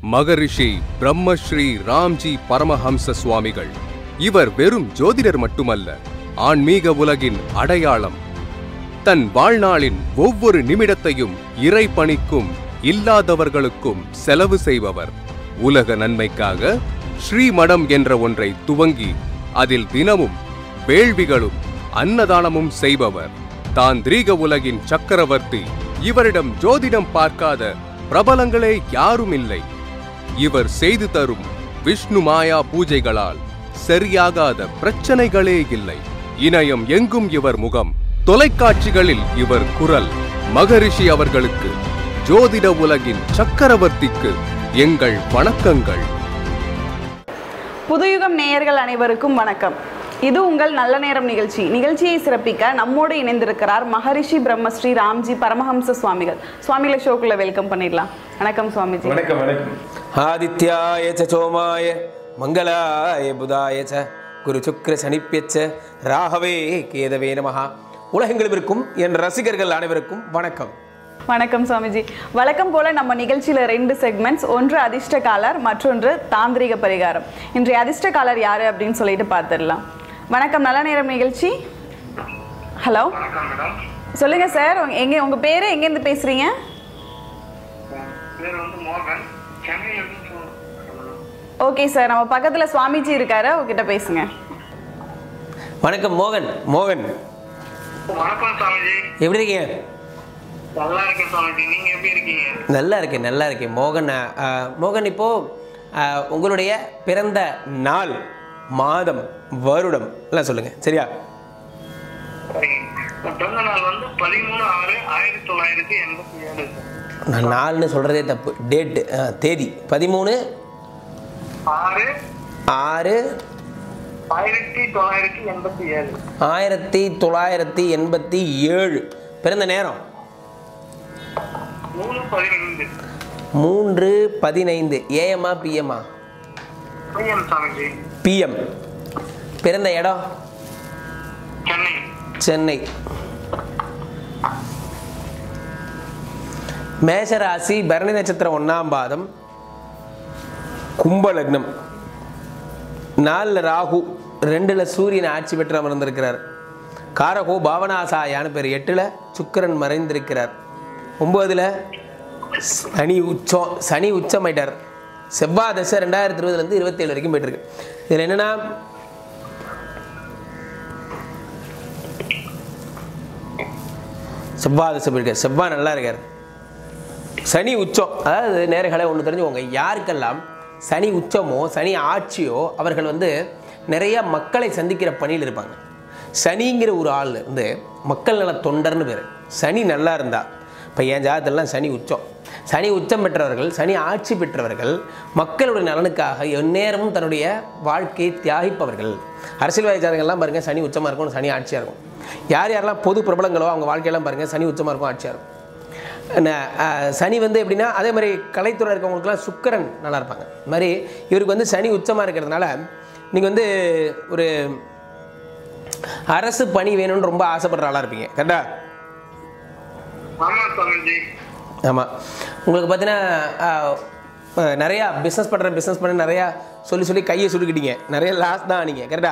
மகரிஷி பிரம்மஸ்ரீ ராம்ஜி பரமஹம்ச சுவாமிகள் இவர் வெறும் ஜோதிடர் மட்டுமல்ல ஆன்மீக உலகின் அடையாளம் தன் வாழ்நாளின் ஒவ்வொரு நிமிடத்தையும் இறை பணிக்கும் இல்லாதவர்களுக்கும் செலவு செய்பவர் உலக நன்மைக்காக ஸ்ரீமடம் என்ற ஒன்றை துவங்கி அதில் தினமும் வேள்விகளும் அன்னதானமும் செய்பவர் தாந்திரீக உலகின் சக்கரவர்த்தி இவரிடம் ஜோதிடம் பார்க்காத பிரபலங்களே யாரும் இல்லை இவர் செய்து தரும் விஷ்ணு மாயா பூஜைகளால் சரியாகாத பிரச்சனைகளே இல்லை இணையம் எங்கும் இவர் முகம் தொலைக்காட்சிகளில் இவர் குரல் மகரிஷி அவர்களுக்கு ஜோதிட உலகின் சக்கரவர்த்திக்கு எங்கள் வணக்கங்கள் புதுயுகம் நேயர்கள் அனைவருக்கும் வணக்கம் இது உங்கள் நல்ல நேரம் நிகழ்ச்சி நிகழ்ச்சியை சிறப்பிக்க நம்மோடு இணைந்திருக்கிறார் மகரிஷி பிரம்மஸ்ரீ ராம்ஜி பரமஹம்ச சுவாமிகள் சுவாமிகளை ஷோக்குள்ள வெல்கம் பண்ணிடலாம் வணக்கம் சுவாமிஜி வணக்கம் வணக்கம் ஆதித்யாய ச சோமாய மங்களாய புதாய ச குரு சுக்ர சனிப்பியச்ச ராகவே கேதவே நமஹா உலகெங்கிலும் என் ரசிகர்கள் அனைவருக்கும் வணக்கம் வணக்கம் சுவாமிஜி வழக்கம் போல நம்ம நிகழ்ச்சியில ரெண்டு செக்மெண்ட்ஸ் ஒன்று அதிர்ஷ்ட காலர் மற்றொன்று தாந்திரிக பரிகாரம் இன்றைய அதிர்ஷ்ட காலர் யாரு அப்படின்னு சொல்லிட்டு பார்த்துடலாம் வணக்கம் நல்ல நேரம் நிகழ்ச்சி ஹலோ வணக்கம் மேடம் சொல்லுங்க சார் உங்க- எங்க உங்க பேரு எங்கேருந்து பேசுறீங்க பேர் வந்து மோகன் சென்னையிலிருந்து சொல்றேன். ஓகே சார் நம்ம பக்கத்துல சுவாமிஜி இருக்காரு அவர்கிட்ட பேசுங்க வணக்கம் மோகன் மோகன் வணக்கம் சாமிஜி எப்படி இருக்கீங்க நல்லா இருக்கேன் சாமிஜி நீங்க எப்படி இருக்கீங்க நல்லா இருக்கேன் நல்லா இருக்கேன் மோகன் ஆ, மோகன் இப்போ ஆ, உங்களுடைய பிறந்த நாள் மாதம் வருடம் எல்லாம் சொல்லுங்க சரியா சரிங்க. என் பிறந்த நாள் வந்து பதிமூணு ஆறு ஆயிரத்தி தொள்ளாயிரத்தி எண்பத்தி ஏழு நான் நாள்னு சொல்றதே தப்பு டேட்டு தேதி பதிமூணு ஆறு ஆறு ஆயிரத்தி தொள்ளாயிரத்தி எண்பத்தி ஏழு ஆயிரத்தி தொள்ளாயிரத்தி எண்பத்தி ஏழு பிறந்த நேரம் மூணு பதினைந்து மூன்று பதினைந்து ஏஎம்மா பிஎம்மா பிஎம் சாமிஜி பிஎம் பிறந்த இடம் சென்னை சென்னை மேஷராசி பரணி நட்சத்திரம் ஒன்றாம் பாதம் கும்ப லக்னம் நாலில் ராகு ரெண்டில் சூரியன் ஆட்சி பெற்று அமர்ந்திருக்கிறார் காரகோ பாவனாசாயான்னு பேர் எட்டில் சுக்கிரன் மறைந்திருக்கிறார் ஒன்பதுல சனி உச்சம் சனி உச்சமாயிட்டார் செவ்வாய் தசை ரெண்டாயிரத்தி இருபதுலேருந்து இருபத்தேழு வரைக்கும் போயிட்டு இருக்கு இதில் என்னன்னா செவ்வாய் தசை போயிருக்கார் செவ்வாய் நல்லா இருக்கார் சனி உச்சம் அதாவது நேரங்களை ஒன்று தெரிஞ்சுக்கோங்க யாருக்கெல்லாம் சனி உச்சமோ சனி ஆட்சியோ அவர்கள் வந்து நிறைய மக்களை சந்திக்கிற பணியில் இருப்பாங்க சனிங்கிற ஒரு ஆள் வந்து மக்கள் நல தொண்டர்னு பேர் சனி நல்லா இருந்தா இப்போ என் ஜாதகத்திலாம் சனி உச்சம் சனி உச்சம் பெற்றவர்கள் சனி ஆட்சி பெற்றவர்கள் மக்களுடைய நலனுக்காக எந்நேரமும் தன்னுடைய வாழ்க்கையை தியாகிப்பவர்கள் அரசியல்வாதி ஜாதகங்கள்லாம் பாருங்கள் சனி உச்சமாக இருக்கும் சனி ஆட்சியாக இருக்கும் யார் யாரெல்லாம் பொது பிரபலங்களோ அவங்க வாழ்க்கையெல்லாம் பாருங்கள் சனி உச்சமாக இருக்கும் ஆட்சியாக இருக்கும் என்ன, அஹ், சனி வந்து எப்படின்னா அதே மாதிரி கலைத்துறை இருக்கவங்களுக்குலாம் சுக்கிரன் நல்லா இருப்பாங்க இது மாதிரி இவருக்கு வந்து சனி உச்சமாக இருக்கிறதுனால நீங்கள் வந்து ஒரு அரசு பணி வேணும்னு ரொம்ப ஆசைப்படுற ஆளாக இருப்பீங்க கரெக்டா ஆமா சாமிஜி ஆமாம் உங்களுக்கு பார்த்தீங்கன்னா அஹ், அஹ், நிறையா பிஸ்னஸ் பண்ணுறேன் பிஸ்னஸ் பண்ண நிறையா சொல்லி சொல்லி கையை சுருக்கிட்டீங்க நிறைய லாஸ் தான் நீங்கள் கரெக்டா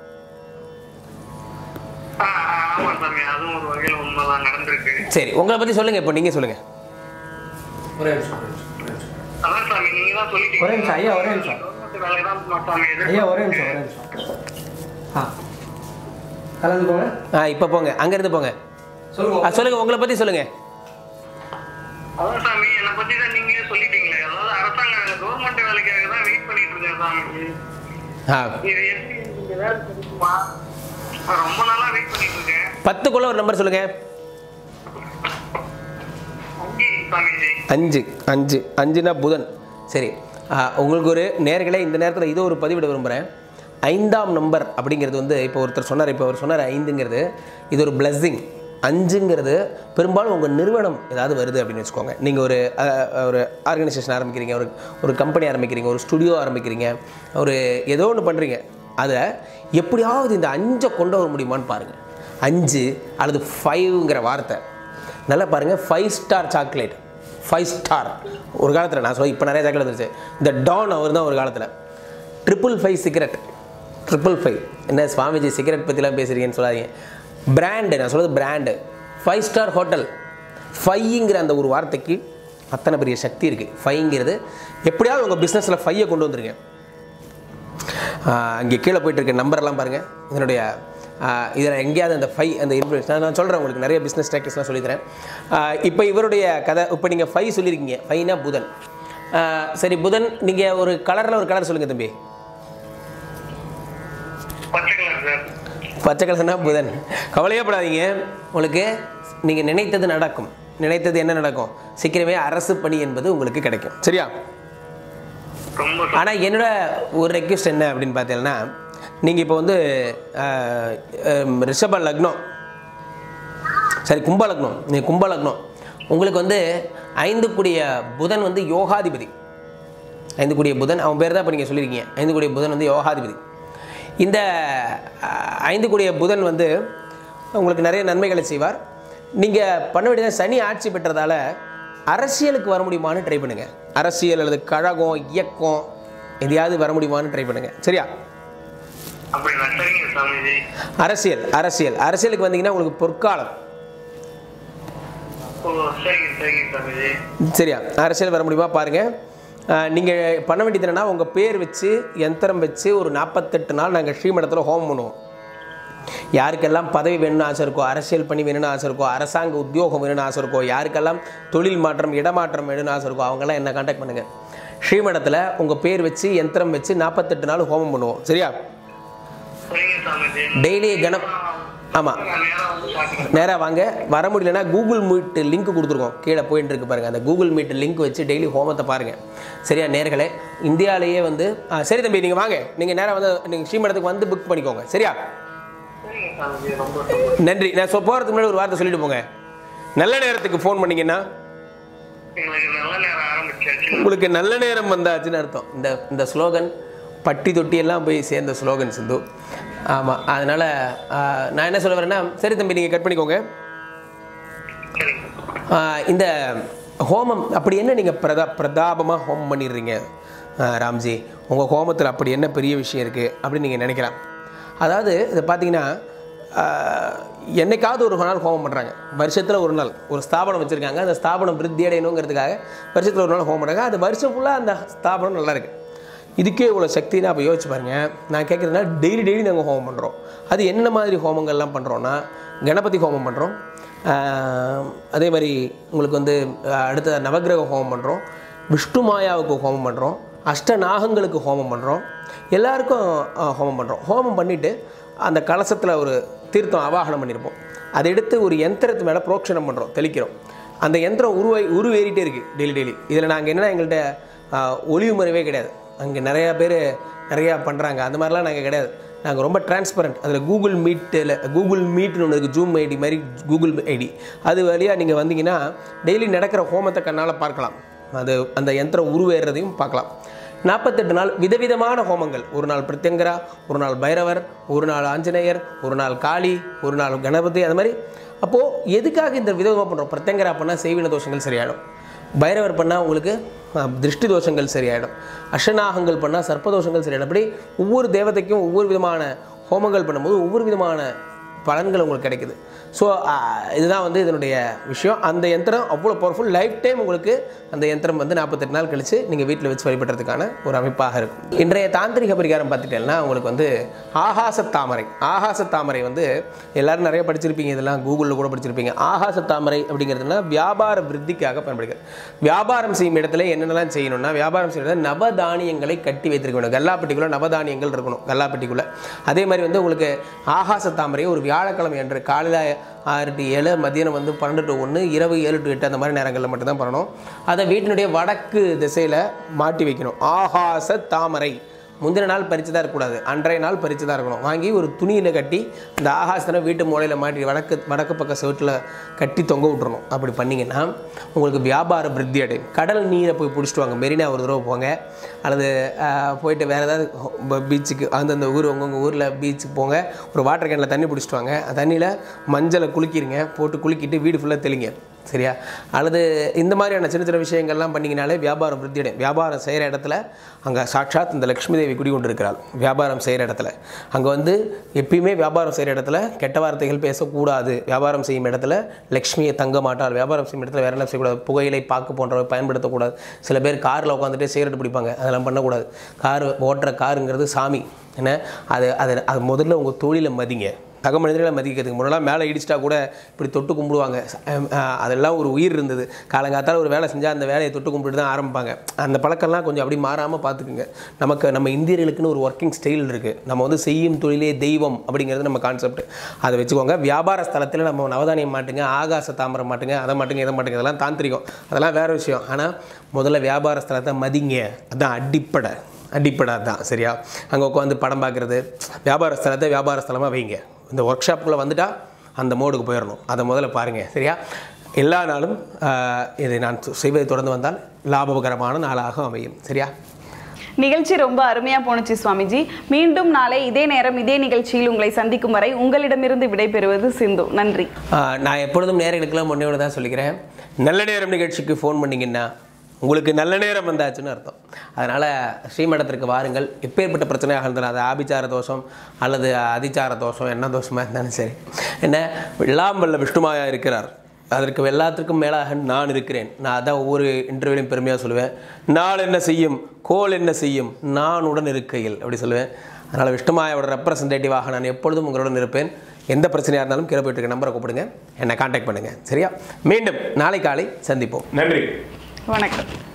ஆ, ஆ, ஆமா சாமி அதுவும் ஒரு வகையில் உண்மைதான் நடந்திருக்கு சரி உங்களை பற்றி சொல்லுங்கள் இப்போ நீங்கள் சொல்லுங்கள் ஒரே நிமிஷம் ஒரே நிமிஷம், ஒரே நிமிஷம். அதான் சாமி நீங்க தான் சொல்லிட்டீங்க ஒரே நிமிஷம், ஐயா, ஒரே நிமிஷம். கவர்மெண்ட் வேலை தான் சாமி ஐயா ஒரே நிமிஷம் ஒரே நிமிஷம் ஆ கலந்து போங்க ஆ இப்போ போங்க அங்கேருந்து போங்க சொல்லுங்க ஆ சொல்லுங்கள் உங்களை பற்றி சொல்லுங்கள் அதான் சாமி என்னை பத்தி தான் நீங்களே சொல்லிட்டீங்களே அதாவது அரசாங்க வேலை கவர்மெண்ட் வேலைக்காக தான் வெயிட் பண்ணிட்டு இருக்கேன் சாமி ஆ இது எப்படி நீங்க வேலை கிடைக்குமா நான் ரொம்ப நாளா வெயிட் பண்ணிட்டு இருக்கேன் பத்துக்குள்ள ஒரு நம்பர் சொல்லுங்கள் அங்கி சாமிஜி அஞ்சு அஞ்சு அஞ்சுனா புதன் சரி ஆ, உங்களுக்கு ஒரு நேர்களே இந்த நேரத்தில் இதோ ஒரு பதிவிட விரும்புகிறேன் ஐந்தாம் நம்பர் அப்படிங்கிறது வந்து இப்போ ஒருத்தர் சொன்னார் இப்போ அவர் சொன்னார் ஐந்துங்கிறது இது ஒரு பிளஸ்ஸிங் அஞ்சுங்கிறது பெரும்பாலும் உங்கள் நிறுவனம் ஏதாவது வருது அப்படின்னு வச்சுக்கோங்க நீங்கள் ஒரு அ, ஒரு ஆர்கனைசேஷன் ஆரம்பிக்கிறீங்க ஒரு ஒரு கம்பெனி ஆரம்பிக்கிறீங்க ஒரு ஸ்டுடியோ ஆரம்பிக்கிறீங்க ஒரு ஏதோ ஒன்று பண்ணுறீங்க அதை எப்படியாவது இந்த அஞ்சை கொண்டு வர முடியுமான்னு பாருங்கள் அஞ்சு அல்லது ஃபைவ்ங்கிற வார்த்தை நல்லா பாருங்கள் five star chocolate five star ஒரு காலத்தில் நான் சொல்ல இப்போ நிறைய சாக்லேட் வந்துருச்சு இந்த டான் அவர் தான் ஒரு காலத்தில் triple five cigarette triple five என்ன சுவாமிஜி சிகரெட் பற்றிலாம் பேசுகிறீங்கன்னு சொல்லாதீங்க பிராண்டு நான் சொல்கிறது பிராண்டு ஃபைவ் ஸ்டார் ஹோட்டல் ஃபைங்கிற அந்த ஒரு வார்த்தைக்கு அத்தனை பெரிய சக்தி இருக்குது ஃபைங்கிறது எப்படியாவது உங்கள் பிஸ்னஸில் ஃபையை கொண்டு வந்துருங்க அங்கே கீழே போயிட்டு இருக்க நம்பர்லாம் பாருங்கள் இதனுடைய இதில் எங்கேயாவது அந்த ஃபை அந்த இன்ஃப்ளூயன்ஸ் நான் நான் சொல்கிறேன் உங்களுக்கு நிறைய பிஸ்னஸ் டாக்டிக்ஸ்லாம் சொல்லித்தரேன் இப்போ இவருடைய கதை இப்போ நீங்கள் ஃபை சொல்லியிருக்கீங்க ஃபைனா புதன் ஆ, சரி புதன் நீங்கள் ஒரு கலரில் ஒரு கலர் சொல்லுங்கள் தம்பி பச்சை கலர் சார் பச்சை கலர்னா புதன் கவலையே படாதீங்க உங்களுக்கு நீங்கள் நினைத்தது நடக்கும் நினைத்தது என்ன நடக்கும் சீக்கிரமே அரசு பணி என்பது உங்களுக்கு கிடைக்கும் சரியா ரொம்ப ஆனால் என்னோட ஒரு ரெக்வெஸ்ட் என்ன அப்படின்னு பார்த்தீங்கன்னா நீங்கள் இப்போ வந்து ஆஹ், ஹம், ரிஷப லக்னம் சரி கும்ப லக்னம் நீங்கள் கும்ப லக்னம் உங்களுக்கு வந்து ஐந்து கூடிய புதன் வந்து யோகாதிபதி ஐந்து கூடிய புதன் அவன் பேர் தான் இப்போ நீங்கள் சொல்லியிருக்கீங்க ஐந்து கூடிய புதன் வந்து யோகாதிபதி இந்த ஆஹ், ஐந்து கூடிய புதன் வந்து உங்களுக்கு நிறைய நன்மைகளை செய்வார் நீங்கள் பண்ண வேண்டியது சனி ஆட்சி பெற்றதால அரசியலுக்கு வர முடியுமான்னு ட்ரை பண்ணுங்கள் அரசியல் அல்லது கழகம் இயக்கம் எதையாவது வர முடியுமான்னு ட்ரை பண்ணுங்கள் சரியா அப்படிங்களா சரிங்க சாமிஜி அரசியல் அரசியல் அரசியலுக்கு வந்தீங்கன்னா உங்களுக்கு பொற்காலம் ஓ சரிங்க சரிங்க சாமிஜி சரியா அரசியல் வர முடியுமா பாருங்கள் நீங்கள் பண்ண வேண்டியது என்னன்னா உங்கள் பேர் வச்சு யந்திரம் வச்சு ஒரு நாற்பத்தெட்டு நாள் நாங்கள் ஸ்ரீமடத்தில் ஹோமம் பண்ணுவோம் யாருக்கெல்லாம் பதவி வேணும்னு ஆசை இருக்கோ அரசியல் பணி வேணும்னு ஆசை இருக்கோ அரசாங்க உத்தியோகம் வேணும்னு ஆசை இருக்கோ யாருக்கெல்லாம் தொழில் மாற்றம் இடமாற்றம் வேணும்னு ஆசை இருக்கோ அவங்கெல்லாம் என்ன காண்டாக்ட் பண்ணுங்கள் ஸ்ரீமடத்தில் உங்கள் பேர் வச்சு யந்திரம் வச்சு நாற்பத்தெட்டு நாள் ஹோமம் பண்ணுவோம் சரியா சரிங்க சாமிஜி டெய்லி கணம் ஆமாம் நான் நேரா வந்து பாக்குறேன் நேராக வாங்க வர முடியலன்னா கூகுள் மீட் லிங்க் கொடுத்துருக்கோம் கீழே போயிட்டு இருக்கு பாருங்கள் அந்த கூகுள் மீட் லிங்க் வச்சு டெய்லி ஹோமத்தை பாருங்கள் சரியா நேர்களே இந்தியாவிலேயே வந்து ஆ, சரி தம்பி நீங்கள் வாங்க நீங்கள் நேராக வந்து நீங்கள் ஸ்ரீமடத்துக்கு வந்து புக் பண்ணிக்கோங்க சரியா சரிங்க சாமிஜி ரொம்ப சந்தோஷம். நன்றி நான் சொ போகிறதுக்கு முன்னாடி ஒரு வார்த்தை சொல்லிட்டு போங்க நல்ல நேரத்துக்கு ஃபோன் பண்ணீங்கன்னா எங்களுக்கு நல்ல நேரம் ஆரம்பிச்சாச்சு உங்களுக்கு நல்ல நேரம் வந்தாச்சுன்னு அர்த்தம் இந்த இந்த ஸ்லோகன் பட்டி தொட்டி எல்லாம் போய் சேர்ந்த ஸ்லோகன் சிந்து ஆமாம் அதனால் நான் என்ன சொல்ல வரேன்னா சரி தம்பி நீங்கள் கட் பண்ணிக்கோங்க சரிங்க ஆஹ் இந்த ஹோமம் அப்படி என்ன நீங்கள் பிரதா பிரதாபமாக ஹோமம் பண்ணிடுறீங்க ஆஹ் ராம்ஜி உங்கள் ஹோமத்தில் அப்படி என்ன பெரிய விஷயம் இருக்குது அப்படின்னு நீங்கள் நினைக்கலாம் அதாவது இதை பார்த்தீங்கன்னா ஆஹ் என்னைக்காவது ஒரு நாள் ஹோமம் பண்ணுறாங்க வருஷத்தில் ஒரு நாள் ஒரு ஸ்தாபனம் வச்சுருக்காங்க அந்த ஸ்தாபனம் விருத்தி அடையணுங்கிறதுக்காக வருஷத்தில் ஒரு நாள் ஹோமம் பண்ணுறாங்க அது வருஷம் ஃபுல்லாக அந்த ஸ்தாபனம் நல்லா இருக்குது இதுக்கே இவ்வளோ சக்தினா அப்போ யோசிச்சு பாருங்க நான் கேட்குறதுனா டெய்லி டெய்லி நாங்கள் ஹோமம் பண்ணுறோம் அது என்ன மாதிரி ஹோமங்கள்லாம் பண்ணுறோன்னா கணபதி ஹோமம் பண்ணுறோம் அதே மாதிரி உங்களுக்கு வந்து ஆஹ், அடுத்த நவக்கிரக ஹோமம் பண்ணுறோம் விஷ்ணு மாயாவுக்கு ஹோமம் பண்ணுறோம் அஷ்டநாகங்களுக்கு ஹோமம் பண்ணுறோம் எல்லாருக்கும் ஆஹ், ஹோமம் பண்ணுறோம் ஹோமம் பண்ணிவிட்டு அந்த கலசத்தில் ஒரு தீர்த்தம் அவாகனம் பண்ணியிருப்போம் அதை எடுத்து ஒரு யந்திரத்து மேலே புரோக்ஷனம் பண்ணுறோம் தெளிக்கிறோம் அந்த யந்திரம் உருவாய் உருவேறிட்டே இருக்குது டெய்லி டெய்லி இதில் நாங்கள் என்னென்னா எங்கள்கிட்ட ஆஹ், ஒளிவு மறைவே கிடையாது அங்கே நிறையா பேர் நிறையா பண்ணுறாங்க அந்த மாதிரிலாம் நாங்கள் கிடையாது நாங்கள் ரொம்ப டிரான்ஸ்பரண்ட் அதில் கூகுள் மீட்டில் கூகுள் மீட்னு ஒன்று இருக்குது ஜூம் ஐடி மாதிரி கூகுள் ஐடி அது வழியாக நீங்கள் வந்தீங்கன்னா டெய்லி நடக்கிற ஹோமத்தை கண்ணால் பார்க்கலாம் அது அந்த யந்திரம் உருவேறதையும் பார்க்கலாம் நாற்பத்தெட்டு நாள் விதவிதமான ஹோமங்கள் ஒரு நாள் பிரத்யங்கரா ஒரு நாள் பைரவர் ஒரு நாள் ஆஞ்சநேயர் ஒரு நாள் காளி ஒரு நாள் கணபதி அது மாதிரி அப்போது எதுக்காக இந்த விதவிதமாக பண்ணுறோம் பிரத்யங்கரா பண்ணால் செய்வின தோஷங்கள் சரியாயிடும் பைரவர் பண்ணால் உங்களுக்கு அஹ், திருஷ்டி தோஷங்கள் சரியாயிடும் அஷநாகங்கள் பண்ணால் சர்ப்பதோஷங்கள் சரியாயிடும் அப்படி ஒவ்வொரு தேவதைக்கும் ஒவ்வொரு விதமான ஹோமங்கள் பண்ணும்போது ஒவ்வொரு விதமான பலன்கள் உங்களுக்கு கிடைக்குது ஸோ இதுதான் வந்து இதனுடைய விஷயம் அந்த யந்திரம் அவ்வளோ பவர்ஃபுல் லைஃப் டைம் உங்களுக்கு அந்த யந்திரம் வந்து நாற்பத்தெட்டு நாள் கழித்து நீங்கள் வீட்டில் வச்சு வழிபடுறதுக்கான ஒரு அமைப்பாக இருக்கும் இன்றைய தாந்திரிக பரிகாரம் பார்த்துட்டேன்னா உங்களுக்கு வந்து ஆகாச தாமரை ஆகாச தாமரை வந்து எல்லாரும் நிறைய படிச்சிருப்பீங்க இதெல்லாம் கூகுளில் கூட படிச்சிருப்பீங்க ஆகாச தாமரை அப்படிங்கிறதுனா வியாபார விருத்திக்காக பயன்படுகிறது வியாபாரம் செய்யும் இடத்துல என்னென்னலாம் செய்யணும்னா வியாபாரம் செய்யறது நவதானியங்களை கட்டி வைத்திருக்க வேண்டும் கல்லாப்பட்டிக்குள்ளே நவதானியங்கள் இருக்கணும் கல்லாப்பட்டிக்குள்ளே அதே மாதிரி வந்து உங்களுக்கு ஆகாச தாமரை ஒரு வியாழக்கிழமை அன்று காலையில் ஆறு டு ஏழு மதியானம் வந்து பன்னெண்டு டு ஒன்று இரவு ஏழு டு எட்டு அந்த மாதிரி நேரங்களில் மட்டும்தான் பண்ணணும் அதை வீட்டினுடைய வடக்கு திசையில் மாட்டி வைக்கணும் ஆகாச தாமரை முந்தின நாள் பறித்து தான் இருக்கக்கூடாது அன்றைய நாள் பறித்து தான் இருக்கணும் வாங்கி ஒரு துணியில் கட்டி அந்த ஆகாசனை வீட்டு மூலையில் மாட்டி வடக்கு வடக்கு பக்க செவட்டில் கட்டி தொங்க விட்டுறணும் அப்படி பண்ணிங்கன்னா உங்களுக்கு வியாபார விருத்தி அடையும் கடல் நீரை போய் பிடிச்சிட்டு வாங்க மெரினா ஒரு தடவை போங்க அல்லது ஆஹ், போயிட்டு வேறு ஏதாவது பீச்சுக்கு அந்தந்த ஊர் உங்கவுங்க ஊரில் பீச்சுக்கு போங்க ஒரு வாட்டர் கேனில் தண்ணி பிடிச்சிட்டு வாங்க தண்ணியில் மஞ்சளை குலுக்கிடுங்க போட்டு குலுக்கிட்டு வீடு ஃபுல்லாக தெளிங்க சரியா அல்லது இந்த மாதிரியான சின்ன சின்ன விஷயங்கள்லாம் பண்ணிங்கனாலே வியாபாரம் விருத்தியடையும் வியாபாரம் செய்கிற இடத்துல அங்கே சாட்சாத் இந்த லக்ஷ்மி தேவி குடிகொண்டு இருக்கிறாள் வியாபாரம் செய்கிற இடத்துல அங்கே வந்து எப்பயுமே வியாபாரம் செய்கிற இடத்துல கெட்ட வார்த்தைகள் பேசக்கூடாது வியாபாரம் செய்யும் இடத்துல லக்ஷ்மியை தங்க மாட்டாள் வியாபாரம் செய்யும் இடத்துல வேற என்ன செய்யக்கூடாது புகையிலை பாக்கு போன்றவை பயன்படுத்தக்கூடாது சில பேர் காரில் உட்காந்துட்டு சிகரெட் பிடிப்பாங்க அதெல்லாம் பண்ணக்கூடாது கார் ஓட்டுற காருங்கிறது சாமி என்ன அது அது அது முதல்ல உங்கள் தொழிலை மதிங்க சக மனிதர்களை மதிக்கிறதுக்கு முன்னெல்லாம் மேலே இடிச்சிட்டா கூட இப்படி தொட்டு கும்பிடுவாங்க அஹ் அஹ் அதெல்லாம் ஒரு உயிர் இருந்தது காலங்காத்தால ஒரு வேலை செஞ்சால் அந்த வேலையை தொட்டு கும்பிட்டு தான் ஆரம்பிப்பாங்க அந்த பழக்கம்லாம் கொஞ்சம் அப்படி மாறாமல் பார்த்துக்குங்க நமக்கு நம்ம இந்தியர்களுக்குன்னு ஒரு ஒர்க்கிங் ஸ்டைல் இருக்குது நம்ம வந்து செய்யும் தொழிலே தெய்வம் அப்படிங்கிறது நம்ம கான்செப்ட் அதை வச்சுக்கோங்க வியாபார ஸ்தலத்தில் நம்ம நவதானியம் மாட்டுங்க ஆகாச தாமரம் மாட்டுங்க அதை மாட்டுங்க இதை மாட்டுங்க இதெல்லாம் தாந்திரிகம் அதெல்லாம் வேறு விஷயம் ஆனால் முதல்ல வியாபார ஸ்தலத்தை மதிங்க அதான் அடிப்படை அடிப்படை தான் சரியா அங்கே உட்காந்து படம் பார்க்குறது வியாபார ஸ்தலத்தை வியாபார ஸ்தலமாக வைங்க இந்த ஒர்க் ஷாப்புக்குள்ளே வந்துட்டா அந்த மோடுக்கு போயிடணும் அதை முதல்ல பாருங்கள் சரியா எல்லா நாளும் ஆஹ், இதை நான் செய்வதை தொடர்ந்து வந்தால் லாபகரமான நாளாக அமையும் சரியா நிகழ்ச்சி ரொம்ப அருமையா போணுச்சு சுவாமிஜி மீண்டும் நாளை இதே நேரம் இதே நிகழ்ச்சியில் உங்களை சந்திக்கும் வரை உங்களிடமிருந்து விடைபெறுவது சிந்து நன்றி ஆஹ், நான் எப்பொழுதும் நேரங்களுக்கெல்லாம் ஒன்றே ஒன்று தான் சொல்லிக்கிறேன் நல்ல நேரம் நிகழ்ச்சிக்கு ஃபோன் பண்ணிங்கன்னா உங்களுக்கு நல்ல நேரம் வந்தாச்சுன்னு அர்த்தம் அதனால் ஸ்ரீமடத்திற்கு வாருங்கள் எப்பேற்பட்ட பிரச்சனையாக இருந்தாலும் அது ஆபிச்சார தோஷம் அல்லது அதிச்சார தோஷம் என்ன தோஷமாக இருந்தாலும் சரி என்ன எல்லாம் வல்ல விஷ்ணுமாயா இருக்கிறார் அதற்கு எல்லாத்திற்கும் மேலாக நான் இருக்கிறேன் நான் அதான் ஒவ்வொரு இன்டர்வியூலையும் பெருமையாக சொல்லுவேன் நாள் என்ன செய்யும் கோல் என்ன செய்யும் நான் உடன் இருக்கையில் அப்படி சொல்லுவேன் அதனால் விஷ்ணுமாயோட ரெப்ரசன்டேட்டிவாக நான் எப்பொழுதும் உங்களுடன் இருப்பேன் எந்த பிரச்சனையாக இருந்தாலும் கீழே போயிட்டு இருக்க நம்பரை கூப்பிடுங்க என்னை காண்டாக்ட் பண்ணுங்கள் சரியா மீண்டும் நாளை காலை சந்திப்போம் நன்றி வணக்கம்